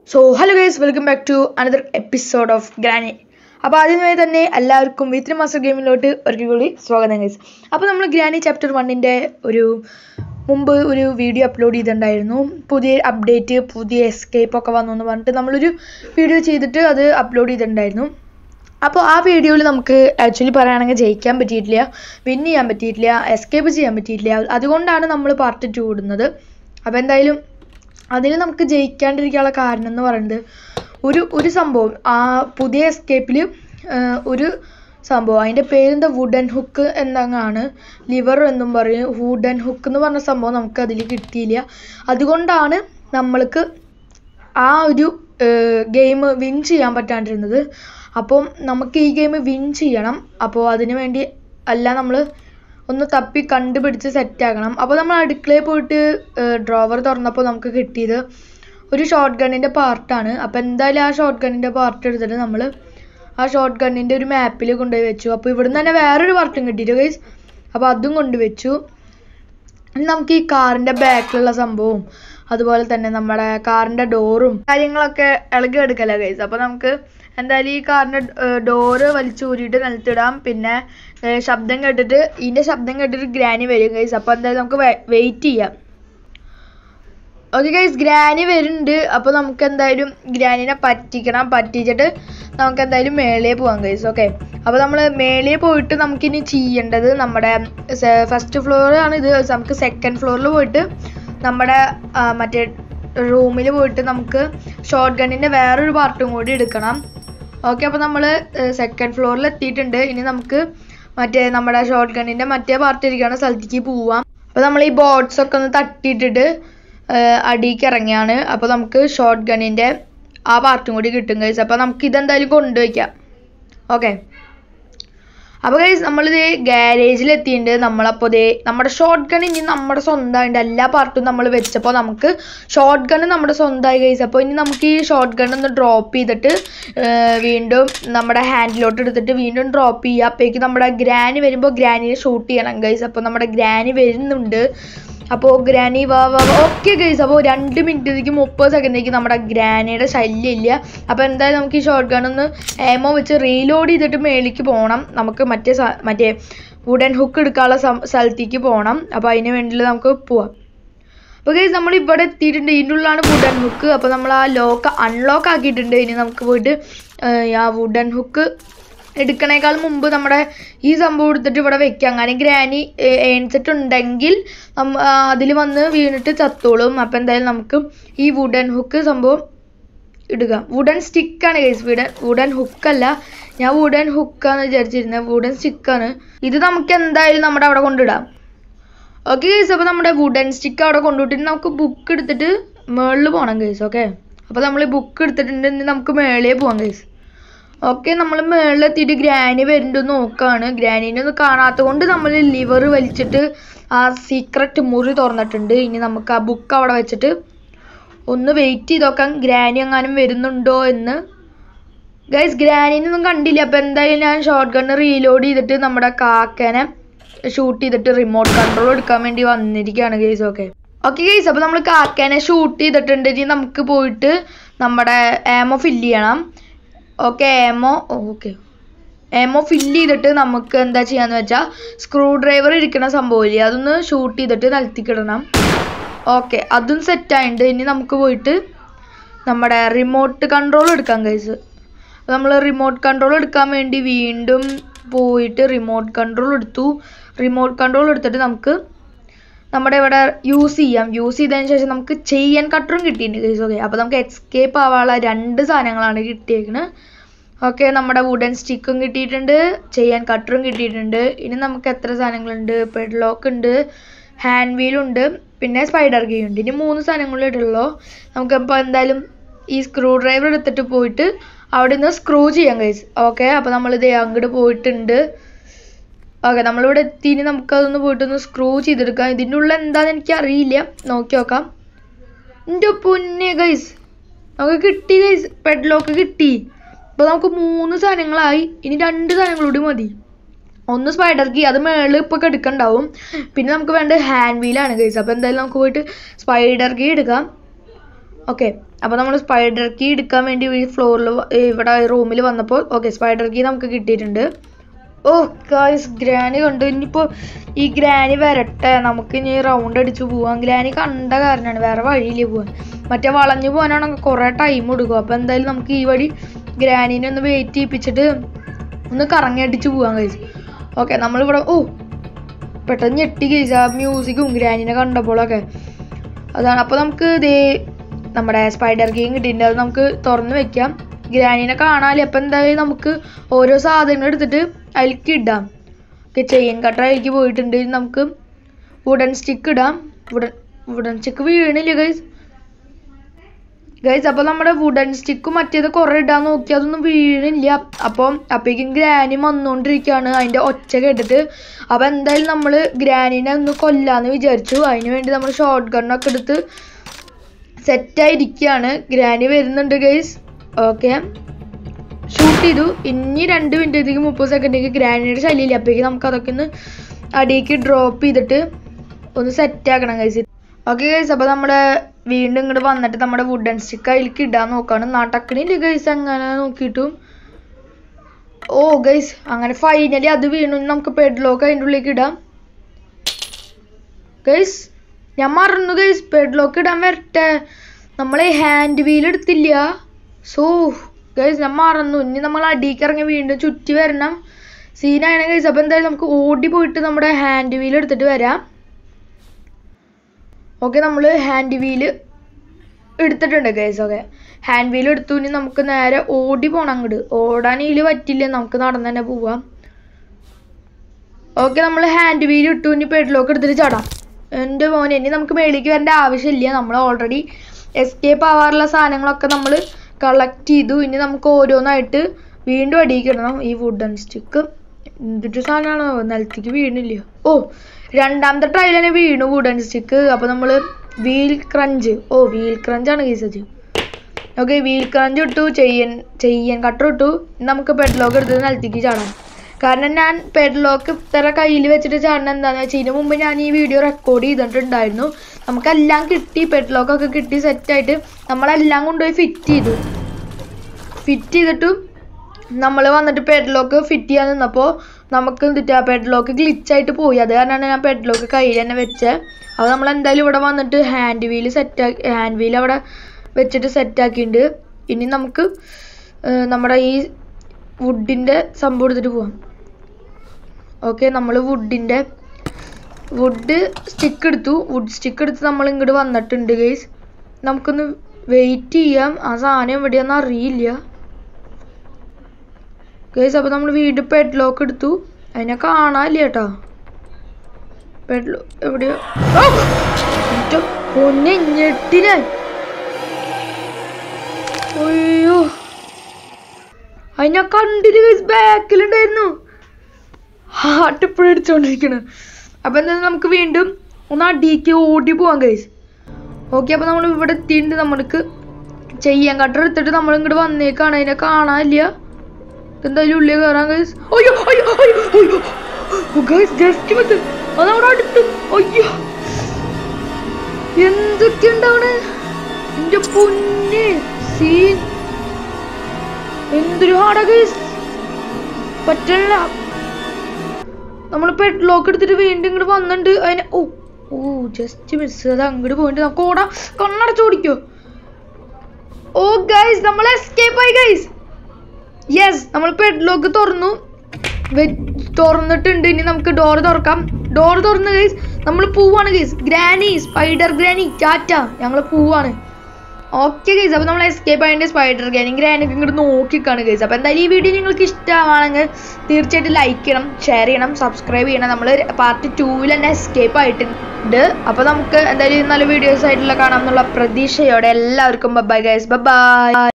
So hello guys welcome back to another episode of Granny അപ്പോൾ ആദ്യമായി തന്നെ എല്ലാവർക്കും വീത്തിരി മാസ്റ്റർ ഗെയിമിലോട്ട് ഒരിക്കൽ കൂടി സ്വാഗതം ഗൈസ് അപ്പോൾ നമ്മൾ ഗ്രാനി ചാപ്റ്റർ വണ്ണിൻ്റെ ഒരു മുമ്പ് ഒരു വീഡിയോ അപ്ലോഡ് ചെയ്തിട്ടുണ്ടായിരുന്നു പുതിയ അപ്ഡേറ്റ് പുതിയ എസ്കേപ്പ് ഒക്കെ വന്നു എന്ന് പറഞ്ഞിട്ട് നമ്മളൊരു വീഡിയോ ചെയ്തിട്ട് അത് അപ്ലോഡ് ചെയ്തിട്ടുണ്ടായിരുന്നു അപ്പോൾ ആ വീഡിയോയിൽ നമുക്ക് ആക്ച്വലി പറയുകയാണെങ്കിൽ ജയിക്കാൻ പറ്റിയിട്ടില്ല വിൻ ചെയ്യാൻ പറ്റിയിട്ടില്ല എസ്കേപ്പ് ചെയ്യാൻ പറ്റിയിട്ടില്ല അതുകൊണ്ടാണ് നമ്മൾ പാർട്ട് ടു ഇടുന്നത് അപ്പോൾ എന്തായാലും അതിൽ നമുക്ക് ജയിക്കാണ്ടിരിക്കാനുള്ള കാരണം എന്ന് പറയുന്നത് ഒരു ഒരു സംഭവം ആ പുതിയ എസ്കേപ്പിൽ ഒരു സംഭവം അതിൻ്റെ പേരെന്താ വുഡൻ ഹുക്ക് എന്നങ്ങാണ് ലിവർ എന്നും പറയും വുഡൻ ഹുക്ക് എന്ന് പറഞ്ഞ സംഭവം നമുക്ക് അതിൽ കിട്ടിയില്ല അതുകൊണ്ടാണ് നമ്മൾക്ക് ആ ഒരു ഗെയിം വിൻ ചെയ്യാൻ പറ്റാണ്ടിരുന്നത് അപ്പം നമുക്ക് ഈ ഗെയിം വിൻ ചെയ്യണം അപ്പോൾ അതിന് വേണ്ടി അല്ല നമ്മൾ ഒന്ന് തപ്പി കണ്ടുപിടിച്ച് സെറ്റാക്കണം അപ്പോൾ നമ്മൾ അടുക്കളയിൽ പോയിട്ട് ഡ്രോവർ തുറന്നപ്പോൾ നമുക്ക് കിട്ടിയത് ഒരു ഷോർട്ട് ഗണ്ണിൻ്റെ പാർട്ടാണ് അപ്പോൾ എന്തായാലും ആ ഷോർട്ട് ഗണ്ണിൻ്റെ പാർട്ട് എടുത്തിട്ട് നമ്മൾ ആ ഷോർട്ട് ഗണ്ണിൻ്റെ ഒരു മാപ്പിൽ കൊണ്ടുപോയി വെച്ചു അപ്പോൾ ഇവിടുന്ന് തന്നെ വേറൊരു പാർട്ടും കിട്ടിയിട്ട് ഗൈസ് അപ്പോൾ അതും കൊണ്ടുവച്ചു ഇനി നമുക്ക് ഈ കാറിൻ്റെ ബാക്കിലുള്ള സംഭവവും അതുപോലെ തന്നെ നമ്മുടെ കാറിൻ്റെ ഡോറും കാര്യങ്ങളൊക്കെ ഇളകി എടുക്കല ഗൈസ് അപ്പോൾ നമുക്ക് എന്തായാലും ഈ കാറിൻ്റെ ഡോറ് വലിച്ചൂരിയിട്ട് നിലത്തിടാം പിന്നെ ശബ്ദം കേട്ടിട്ട് ഇതിൻ്റെ ശബ്ദം കേട്ടിട്ട് ഗ്രാനി വരും ഗൈസ് അപ്പോൾ എന്തായാലും നമുക്ക് വെയിറ്റ് ചെയ്യാം ഓക്കെ ഗൈസ് ഗ്രാനി വരുന്നുണ്ട് അപ്പോൾ നമുക്ക് എന്തായാലും ഗ്രാനിനെ പറ്റിക്കണം പറ്റിച്ചിട്ട് നമുക്ക് എന്തായാലും മേളിൽ പോകാം ഗൈസ് ഓക്കെ അപ്പോൾ നമ്മൾ മേളിൽ പോയിട്ട് നമുക്കിനി ചെയ്യേണ്ടത് നമ്മുടെ ഫസ്റ്റ് ഫ്ലോറാണ് ഇത് നമുക്ക് സെക്കൻഡ് ഫ്ലോറിൽ പോയിട്ട് നമ്മുടെ മറ്റേ റൂമിൽ പോയിട്ട് നമുക്ക് ഷോർട്ട് ഗണ്ണിൻ്റെ വേറൊരു പാർട്ടും കൂടി എടുക്കണം ഓക്കെ അപ്പോൾ നമ്മൾ സെക്കൻഡ് ഫ്ലോറിൽ എത്തിയിട്ടുണ്ട് ഇനി നമുക്ക് മറ്റേ നമ്മുടെ ഷോർട്ട് ഗണ്ണിൻ്റെ മറ്റേ പാർട്ട് ഇരിക്കുന്ന സ്ഥലത്തേക്ക് പോവാം അപ്പോൾ നമ്മൾ ഈ ബോട്ട്സ് ഒക്കെ ഒന്ന് തട്ടിയിട്ടിട്ട് അടിയിലേക്ക് ഇറങ്ങിയാണ് അപ്പോൾ നമുക്ക് ഷോർട്ട് ഗണ്ണിൻ്റെ ആ പാർട്ടും കൂടി കിട്ടും ഗൈസ് അപ്പോൾ നമുക്ക് ഇതെന്തായാലും കൊണ്ടുവയ്ക്കാം ഓക്കെ അപ്പോൾ ഗൈസ് നമ്മളിത് ഗാരേജിൽ എത്തിയിട്ടുണ്ട് നമ്മളപ്പോൾ ദേ നമ്മുടെ ഷോർട്ട് ഗൺ ഇനി നമ്മുടെ സ്വന്തമായിട്ട് എല്ലാ പാർട്ടും നമ്മൾ വെച്ചപ്പോൾ നമുക്ക് ഷോർട്ട് ഗൺ നമ്മുടെ സ്വന്തമായി ഗൈസ് അപ്പോൾ ഇനി നമുക്ക് ഈ ഷോർട്ട് ഗൺ ഒന്ന് ഡ്രോപ്പ് ചെയ്തിട്ട് വീണ്ടും നമ്മുടെ ഹാൻഡിലോട്ട് എടുത്തിട്ട് വീണ്ടും ഡ്രോപ്പ് ചെയ്യുക അപ്പോഴേക്ക് നമ്മുടെ ഗ്രാനി വരുമ്പോൾ ഗ്രാനിനെ ഷൂട്ട് ചെയ്യണം ഗൈസ് അപ്പോൾ നമ്മുടെ ഗ്രാനി വരുന്നുണ്ട് അപ്പോൾ ഗ്രാനി വാ വാ ഓക്കെ ഗൈസ് അപ്പോൾ രണ്ട് മിനിറ്റിലേക്ക് മുപ്പത് സെക്കൻഡിലേക്ക് നമ്മുടെ ഗ്രാനിയുടെ ശല്യം ഇല്ല അപ്പോൾ എന്തായാലും നമുക്ക് ഈ ഷോർട്ട് ഗൺ ഒന്ന് ഏമോ വെച്ച് റീലോഡ് ചെയ്തിട്ട് മേളിലേക്ക് പോകണം നമുക്ക് മറ്റേ മറ്റേ വുഡൻ ഹുക്ക് എടുക്കാനുള്ള സ്ഥലത്തേക്ക് പോകണം അപ്പോൾ അതിന് വേണ്ടിയിട്ട് നമുക്ക് പോവാം അപ്പോൾ ഗൈസ് നമ്മൾ ഇവിടെ എത്തിയിട്ടുണ്ട് ഇതിൻ്റെ ഉള്ളിലാണ് വുഡൻ ഹുക്ക് അപ്പോൾ നമ്മൾ ആ ലോക്ക് അൺലോക്ക് ആക്കിയിട്ടുണ്ട് ഇനി നമുക്ക് പോയിട്ട് ആ വുഡൻ ഹുക്ക് എടുക്കണേക്കാൾ മുമ്പ് നമ്മുടെ ഈ സംഭവം എടുത്തിട്ട് ഇവിടെ വെക്കാം അങ്ങനെ ഗ്രാനി ഏണിച്ചിട്ട് ഉണ്ടെങ്കിൽ അതിൽ വന്ന് വീണിട്ട് ചത്തോളും അപ്പം എന്തായാലും നമുക്ക് ഈ വുഡൻ ഹുക്ക് സംഭവം ഇടുക വുഡൻ സ്റ്റിക്കാണ് ഗൈസ് വുഡൻ വുഡൻ ഹുക്കല്ല ഞാൻ വുഡൻ ഹുക്കാന്ന് വിചാരിച്ചിരുന്നത് വുഡൻ സ്റ്റിക്കാണ് ഇത് നമുക്ക് എന്തായാലും നമ്മുടെ അവിടെ കൊണ്ടിടാം ഓക്കെ ഗൈസ് അപ്പോൾ നമ്മുടെ വുഡൻ സ്റ്റിക്ക് അവിടെ കൊണ്ടുവിട്ടിട്ട് നമുക്ക് ബുക്ക് എടുത്തിട്ട് മേളിൽ പോകണം ഗൈസ് ഓക്കെ അപ്പോൾ നമ്മൾ ബുക്ക് എടുത്തിട്ടുണ്ടെങ്കിൽ നമുക്ക് മേളിൽ പോകാം ഗൈസ് ഓക്കെ നമ്മൾ മേളിലെത്തിയിട്ട് ഗ്രാനി വരുന്നുണ്ട് നോക്കാണ് ഗ്രാനീനെ ഒന്ന് കാണാത്ത കൊണ്ട് നമ്മൾ ലിവർ വലിച്ചിട്ട് ആ സീക്രട്ട് മുറി തുറന്നിട്ടുണ്ട് ഇനി നമുക്ക് ആ ബുക്ക് അവിടെ വെച്ചിട്ട് ഒന്ന് വെയിറ്റ് ചെയ്ത് നോക്കാം ഗ്രാനി എങ്ങാനും വരുന്നുണ്ടോ എന്ന് ഗൈസ് ഗ്രാനീനൊന്നും കണ്ടില്ല അപ്പോൾ എന്തായാലും ഞാൻ ഷോർട്ട് ഗണ്ണ് റീലോഡ് ചെയ്തിട്ട് നമ്മുടെ കാക്കനെ ഷൂട്ട് ചെയ്തിട്ട് റിമോട്ട് കൺട്രോൾ എടുക്കാൻ വേണ്ടി വന്നിരിക്കുകയാണ് ഗൈസ് ഓക്കെ ഓക്കെ ഗൈസ് അപ്പോൾ നമ്മൾ കാക്കേനെ ഷൂട്ട് ചെയ്തിട്ടുണ്ട് ഇനി നമുക്ക് പോയിട്ട് നമ്മുടെ ആമോ ഫില്ല് ചെയ്യണം okay ammo okay ammo fill ചെയ്തിട്ട് നമുക്ക് എന്താ ചെയ്യാന്ന് വെച്ചാൽ സ്ക്രൂ ഡ്രൈവർ ഇരിക്കുന്ന സംഭവമില്ലേ അതൊന്ന് ഷൂട്ട് ചെയ്തിട്ട് നിലത്തിക്കിടണം ഓക്കെ അതും സെറ്റായിട്ടുണ്ട് ഇനി നമുക്ക് പോയിട്ട് നമ്മുടെ റിമോട്ട് കൺട്രോൾ എടുക്കാം കൈസ് നമ്മൾ റിമോട്ട് കൺട്രോൾ എടുക്കാൻ വേണ്ടി വീണ്ടും പോയിട്ട് റിമോട്ട് കൺട്രോൾ എടുത്തു റിമോട്ട് കൺട്രോൾ എടുത്തിട്ട് നമുക്ക് നമ്മുടെ ഇവിടെ യൂസ് ചെയ്യാം യൂസ് ചെയ്തതിന് ശേഷം നമുക്ക് ചെയ്യാൻ കട്ടറും കിട്ടിയിട്ടുണ്ട് ഗൈസ് ഓക്കെ അപ്പോൾ നമുക്ക് എസ്കേപ്പ് ആവാനുള്ള രണ്ട് സാധനങ്ങളാണ് കിട്ടിയേക്കുന്നത് ഓക്കെ നമ്മുടെ വുഡൻ സ്റ്റിക്കും കിട്ടിയിട്ടുണ്ട് ചെയ്യാൻ കട്ടറും കിട്ടിയിട്ടുണ്ട് ഇനി നമുക്ക് എത്ര സാധനങ്ങളുണ്ട് പെഡ്ലോക്ക് ഉണ്ട് ഹാൻഡ് വീലുണ്ട് പിന്നെ സ്പൈഡർ ഗേ ഉണ്ട് ഇനി മൂന്ന് സാധനങ്ങളേ ഇട്ടുള്ളൂ നമുക്കിപ്പോൾ എന്തായാലും ഈ സ്ക്രൂ ഡ്രൈവർ എടുത്തിട്ട് പോയിട്ട് അവിടെ നിന്ന് സ്ക്രൂ ചെയ്യാം ഗൈസ് ഓക്കെ അപ്പോൾ നമ്മളിത് അങ്ങോട്ട് പോയിട്ടുണ്ട് ഓക്കെ നമ്മളിവിടെ എത്തി ഇനി നമുക്കതൊന്ന് പോയിട്ടൊന്ന് സ്ക്രൂ ചെയ്തെടുക്കാം ഇതിൻ്റെ ഉള്ളിൽ എന്താണെന്ന് എനിക്ക് അറിയില്ല നോക്കി നോക്കാം എൻ്റെ പൊന്നെ ഗൈസ് നമുക്ക് കിട്ടി ഗൈസ് പെഡ്ലോക്ക് കിട്ടി ഇപ്പോൾ നമുക്ക് മൂന്ന് സാധനങ്ങളായി ഇനി രണ്ട് സാധനങ്ങൾ കൂടി മതി ഒന്ന് സ്പൈഡർ കീ അത് മേളിൽ ഇപ്പോൾ എടുക്കണ്ടാവും പിന്നെ നമുക്ക് വേണ്ട ഹാൻഡ് വീലാണ് ഗൈസ് അപ്പോൾ എന്തായാലും നമുക്ക് പോയിട്ട് സ്പൈഡർ കീ എടുക്കാം ഓക്കെ അപ്പോൾ നമ്മൾ സ്പൈഡർ കീ എടുക്കാൻ വേണ്ടി ഈ ഫ്ലോറിൽ ഇവിടെ റൂമിൽ വന്നപ്പോൾ ഓക്കെ സ്പൈഡർ കീ നമുക്ക് കിട്ടിയിട്ടുണ്ട് ഓ ഗായ്സ് ഗ്രാനി കണ്ടു ഇനിയിപ്പോൾ ഈ ഗ്രാനി വരട്ടെ നമുക്ക് ഇനി റൗണ്ട് അടിച്ച് പോവാം ഗ്രാനി കണ്ട കാരണമാണ് വേറെ വഴിയില്ല പോവാൻ മറ്റേ വളഞ്ഞു പോകാനാണെങ്കിൽ കുറേ ടൈം എടുക്കും അപ്പോൾ എന്തായാലും നമുക്ക് ഈ വഴി ഗ്രാനീനെ ഒന്ന് വെയിറ്റ് ചെയ്യിപ്പിച്ചിട്ട് ഒന്ന് കറങ്ങി അടിച്ച് പോവാം കഴിച്ച് ഓക്കെ നമ്മളിവിടെ ഓ പെട്ടെന്ന് ഞെട്ടി കഴിച്ച ആ മ്യൂസിക്കും ഗ്രാനിനെ കണ്ടപ്പോഴൊക്കെ അതാണ് അപ്പോൾ നമുക്ക് ഇതേ നമ്മുടെ സ്പൈഡർ ഗെയിം കിട്ടിയിട്ടുണ്ട് അത് നമുക്ക് തുറന്ന് വെക്കാം ഗ്രാനിനെ കാണാല്ലേ അപ്പം എന്തായാലും നമുക്ക് ഓരോ സാധനങ്ങൾ എടുത്തിട്ട് അതിലേക്ക് ഇടാം ഓക്കെ ചെയിൻ കട്ടർ അതിലേക്ക് പോയിട്ടുണ്ട് ഇനി നമുക്ക് വുഡൻ സ്റ്റിക്ക് ഇടാം വുഡൻ വുഡൻ സ്റ്റിക്ക് വീണില്ല ഗൈസ് ഗൈസ് അപ്പോൾ നമ്മുടെ വുഡൻ സ്റ്റിക്ക് മറ്റേത് കുറേ ഇടാൻ നോക്കി അതൊന്നും വീണില്ല അപ്പം അപ്പോഴേക്കും ഗ്രാനി വന്നുകൊണ്ടിരിക്കുകയാണ് അതിൻ്റെ ഒച്ച കേട്ടിട്ട് അപ്പോൾ എന്തായാലും നമ്മൾ ഗ്രാനിനെ ഒന്ന് കൊല്ലാന്ന് വിചാരിച്ചു അതിന് വേണ്ടി നമ്മൾ ഷോർട്ട് ഗണ്ണൊക്കെ എടുത്ത് സെറ്റായിരിക്കുകയാണ് ഗ്രാനി വരുന്നുണ്ട് ഗൈസ് ഓക്കെ ഷൂട്ട് ചെയ്തു ഇനി രണ്ട് മിനിറ്റത്തേക്ക് മുപ്പത് സെക്കൻഡേക്ക് ഗ്രാനിയുടെ ശല്യമില്ല അപ്പോഴേക്കും നമുക്ക് അതൊക്കെ ഒന്ന് അടിയിലേക്ക് ഡ്രോപ്പ് ചെയ്തിട്ട് ഒന്ന് സെറ്റ് ആക്കണം ഗൈസ് ഓക്കെ ഗൈസ് അപ്പോൾ നമ്മുടെ വീണ്ടും ഇങ്ങോട്ട് വന്നിട്ട് നമ്മുടെ വുഡൻ സ്റ്റിക്ക് അതിലേക്ക് ഇടാൻ നോക്കാണ് നാട്ടക്കണില്ല ഗൈസ് അങ്ങനെ നോക്കിയിട്ടും ഓ ഗൈസ് അങ്ങനെ ഫൈനലി അത് വീണു ഇനി നമുക്ക് പെഡ്ലോക്ക് അതിൻ്റെ ഉള്ളിലേക്ക് ഇടാം ഗൈസ് ഞാൻ മറന്നു ഗൈസ് പെഡ്ലോക്ക് ഇടാൻ വരട്ടെ നമ്മളെ ഹാൻഡ് വീൽ എടുത്തില്ല സോ ഗൈസ് ഞാൻ മറന്നു ഇനി നമ്മൾ അടിയിലേക്ക് ഇറങ്ങി വീണ്ടും ചുറ്റി വരണം സീനാണ് ഗൈസ് അപ്പോൾ എന്തായാലും നമുക്ക് ഓടി പോയിട്ട് നമ്മുടെ ഹാൻഡ് വീൽ എടുത്തിട്ട് വരാം ഓക്കെ നമ്മൾ ഹാൻഡ് വീല് എടുത്തിട്ടുണ്ട് ഗൈസ് ഓക്കെ ഹാൻഡ് വീൽ എടുത്തു ഇനി നമുക്ക് നേരെ ഓടി പോകണം അങ്ങോട്ട് ഓടാൻ ഇതിൽ പറ്റില്ല നമുക്ക് നടന്ന് തന്നെ പോവാം ഓക്കെ നമ്മൾ ഹാൻഡ് വീൽ ഇട്ടു ഇനി പെഡ്ലോക്ക് എടുത്തിട്ട് ചാടാം എൻ്റെ മോനെ ഇനി നമുക്ക് മേളിലേക്ക് വരേണ്ട ആവശ്യമില്ല നമ്മൾ ഓൾറെഡി എസ്കേപ്പ് ആവാറുള്ള സാധനങ്ങളൊക്കെ നമ്മൾ കളക്ട് ചെയ്തു ഇനി നമുക്ക് ഓരോന്നായിട്ട് വീണ്ടും അടിയിക്കിടണം ഈ വുഡൻ സ്റ്റിക്ക് എന്തൊരു സാധനമാണോ നിലത്തേക്ക് വീണില്ല ഓ രണ്ടാമത്തെ ട്രയൽ തന്നെ വീണു വുഡൻ സ്റ്റിക്ക് അപ്പോൾ നമ്മൾ വീൽ ക്രഞ്ച് ഓ വീൽ ക്രഞ്ചാണ് കേസത് ഓക്കെ വീൽ ക്രഞ്ച് ഇട്ടു ചെയ്യൻ ചെയ്യൻ കട്ടർ ഇട്ടു ഇനി നമുക്ക് പെഡ്ലോക്ക് എടുത്ത് നിലത്തേക്ക് ചാടാം കാരണം ഞാൻ പെഡ്ലോക്ക് ഇത്ര കയ്യിൽ വെച്ചിട്ട് ചാടണം എന്താണെന്ന് വെച്ചാൽ ഇതിന് മുമ്പ് ഞാൻ ഈ വീഡിയോ റെക്കോർഡ് ചെയ്തിട്ടുണ്ടായിരുന്നു നമുക്കെല്ലാം കിട്ടി പെഡ്ലോക്കൊക്കെ കിട്ടി സെറ്റായിട്ട് നമ്മളെല്ലാം കൊണ്ടുപോയി ഫിറ്റ് ചെയ്തു ഫിറ്റ് ചെയ്തിട്ട് നമ്മൾ വന്നിട്ട് പെഡ്ലോക്ക് ഫിറ്റ് ചെയ്യാൻ നിന്നപ്പോൾ നമുക്ക് എന്നിട്ട് പെഡ്ലോക്ക് ഗ്ലിച്ചായിട്ട് പോയി അത് കാരണമാണ് ഞാൻ പെഡ്ലോക്ക് കയ്യിൽ തന്നെ വെച്ചത് അത് നമ്മൾ എന്തായാലും ഇവിടെ വന്നിട്ട് ഹാൻഡ് വീൽ സെറ്റാക്കി ഹാൻഡ് വീൽ അവിടെ വെച്ചിട്ട് സെറ്റാക്കിയിട്ടുണ്ട് ഇനി നമുക്ക് ഏർ നമ്മുടെ ഈ വുഡിൻ്റെ സംഭവം എടുത്തിട്ട് പോവാം ഓക്കെ നമ്മൾ വുഡിൻ്റെ വുഡ് സ്റ്റിക്ക് എടുത്തു വുഡ് സ്റ്റിക്ക് എടുത്ത് നമ്മൾ ഇങ്ങോട്ട് വന്നിട്ടുണ്ട് ഗൈസ് നമുക്കൊന്ന് വെയിറ്റ് ചെയ്യാം ആ സാധനം എവിടെയാണെന്ന് അറിയില്ല ഗൈസ് അപ്പോൾ നമ്മൾ വീണ്ടും പെഡ്ലോക്ക് എടുത്തു അതിനെ കാണാനില്ല കേട്ടോ പെഡ്ലോ എവിടെയോ ആ! എന്നിട്ടോ പൊന്നെ ഞെട്ടിനെ അയ്യോ അതിനെ കണ്ടിട്ട് ഗൈസ് ബാക്കിലുണ്ടായിരുന്നു ഹാർട്ട് ഇപ്പോഴും അടിച്ചോണ്ടിരിക്കണ് അപ്പൊ എന്താ നമുക്ക് വീണ്ടും ഒന്ന് അടിക്ക് ഓടി പോവാം ഗൈസ് ഓക്കെ അപ്പൊ നമ്മൾ ഇവിടെ എത്തിയിട്ടുണ്ട് നമ്മൾക്ക് ചെയ്യാൻ കട്ടർ എടുത്തിട്ട് നമ്മൾ ഇങ്ങോട്ട് വന്നേക്കാണ് അതിനെ കാണാനില്ല എന്തായാലും ഉള്ളിൽ കയറാൻ ഗൈസ് അയ്യോ അയ്യോ അയ്യോ അയ്യോ ഗൈസ് ജസ്റ്റ് മിസ് അത് അവിടെ അടുത്ത് അയ്യോ എന്തൊക്കെ ഉണ്ടാവണ് എന്റെ പൊന്നെ സീൻ എന്തൊരു ഹാർഡാ ഗൈസ് പറ്റില്ല നമ്മൾ പെഡ്ലോക്ക് എടുത്തിട്ട് വീണ്ടും ഇങ്ങോട്ട് വന്നിട്ടുണ്ട് അതിനെ ഓ ഓ ജസ്റ്റ് മിസ് അത് അങ്ങോട്ട് പോയിട്ട് നമുക്ക് ഓടാം കണ്ണടച്ച് ഓടിക്കോ ഓ ഗൈസ് നമ്മൾ എസ്കേപ്പ് ആയി ഗൈസ് യെസ് നമ്മൾ പെഡ്ലോക്ക് തുറന്നു വെ- തുറന്നിട്ടുണ്ട് ഇനി നമുക്ക് ഡോർ തുറക്കാം ഡോർ തുറന്ന് ഗൈസ് നമ്മൾ പോവാണ് guys Granny spider Granny ta-ta ഞങ്ങൾ പോവാണ് ഓക്കെ ഗൈസ് അപ്പോൾ നമ്മൾ എസ്കേപ്പ് ആയതിൻ്റെ സ്പൈഡർ ഗ്രാനി ഗ്രാനൊക്കെ ഇങ്ങോട്ട് നോക്കിക്കാണ് ഗൈസ് അപ്പോൾ എന്തായാലും ഈ വീഡിയോ നിങ്ങൾക്ക് ഇഷ്ടമാണെങ്കിൽ തീർച്ചയായിട്ടും ലൈക്ക് ചെയ്യണം ഷെയർ ചെയ്യണം സബ്സ്ക്രൈബ് ചെയ്യണം നമ്മൾ പാർട്ട് ടൂവിൽ തന്നെ എസ്കേപ്പ് ആയിട്ടുണ്ട് അപ്പോൾ നമുക്ക് എന്തായാലും നല്ല വീഡിയോസ് ആയിട്ടുള്ള കാണാം എന്നുള്ള പ്രതീക്ഷയോടെ എല്ലാവർക്കും ബൈ ഗൈസ് ബൈ